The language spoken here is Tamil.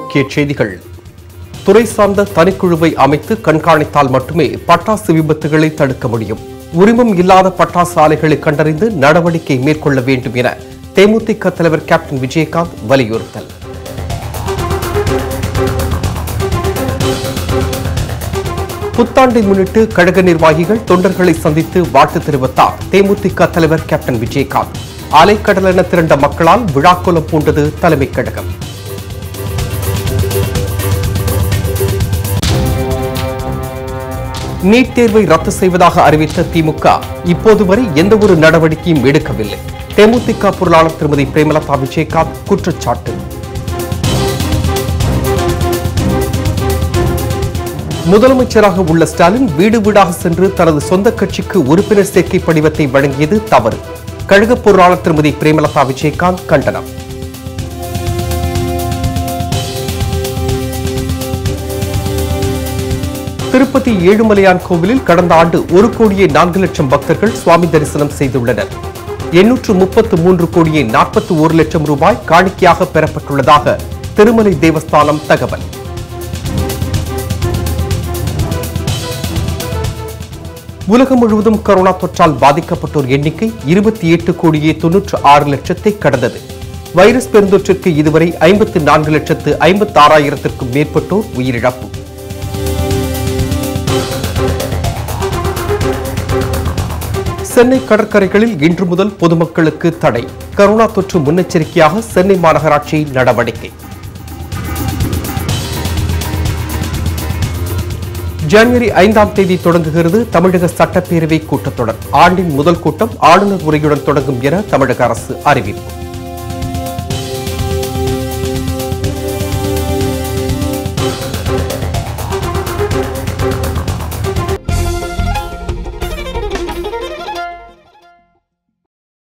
முக்கிய செய்திகள் துறை சார்ந்த தனிக்குழுவை அமைத்து கண்காணித்தால் மட்டுமே பட்டாசு விபத்துகளை தடுக்க முடியும் உரிமம் இல்லாத பட்டாசு ஆலைகளை கண்டறிந்து நடவடிக்கை மேற்கொள்ள வேண்டும் என தேமுதிக தலைவர் கேப்டன் விஜயகாந்த் வலியுறுத்தல் புத்தாண்டை முன்னிட்டு கழக நிர்வாகிகள் தொண்டர்களை சந்தித்து வாழ்த்து தெரிவித்தார் தேமுதிக தலைவர் கேப்டன் விஜயகாந்த் அலைக்கடல் என திரண்ட மக்களால் விழாக்கோலம் பூண்டது தலைமை கழகம் நீட் தேர்வை ரத்து செய்வதாக அறிவித்த திமுக இப்போது வரை எந்த ஒரு நடவடிக்கையும் எடுக்கவில்லை தேமுதிக பொருளாளர் திருமதி பிரேமலதா விஜயகாந்த் குற்றச்சாட்டு முதலமைச்சராக உள்ள ஸ்டாலின் வீடு வீடாக சென்று தனது சொந்த கட்சிக்கு உறுப்பினர் சேர்க்கை படிவத்தை வழங்கியது தவறு கழக பொருளாளர் திருமதி பிரேமலதா விஜயகாந்த் கண்டனம் திருப்பதி ஏழுமலையான் கோவிலில் கடந்த ஆண்டு ஒரு கோடியே நான்கு லட்சம் பக்தர்கள் சுவாமி தரிசனம் செய்துள்ளனர் எண்ணூற்று முப்பத்து மூன்று கோடியே நாற்பத்தி ஒரு லட்சம் ரூபாய் காணிக்கையாக பெறப்பட்டுள்ளதாக திருமலை தேவஸ்தானம் தகவல் உலகம் முழுவதும் கொரோனா தொற்றால் பாதிக்கப்பட்டோர் எண்ணிக்கை இருபத்தி எட்டு கோடியே தொன்னூற்று ஆறு லட்சத்தை கடந்தது வைரஸ் பெருந்தொற்றுக்கு இதுவரை ஐம்பத்து நான்கு லட்சத்து ஐம்பத்தி ஆறாயிரத்திற்கும் மேற்பட்டோர் உயிரிழப்பு சென்னை கடற்கரைகளில் இன்று முதல் பொதுமக்களுக்கு தடை கரோனா தொற்று முன்னெச்சரிக்கையாக சென்னை மாநகராட்சி நடவடிக்கை ஜனவரி ஐந்தாம் தேதி தொடங்குகிறது தமிழக சட்டப்பேரவை கூட்டத்தொடர் ஆண்டின் முதல் கூட்டம் ஆளுநர் உரையுடன் தொடங்கும் என தமிழக அரசு அறிவிப்பு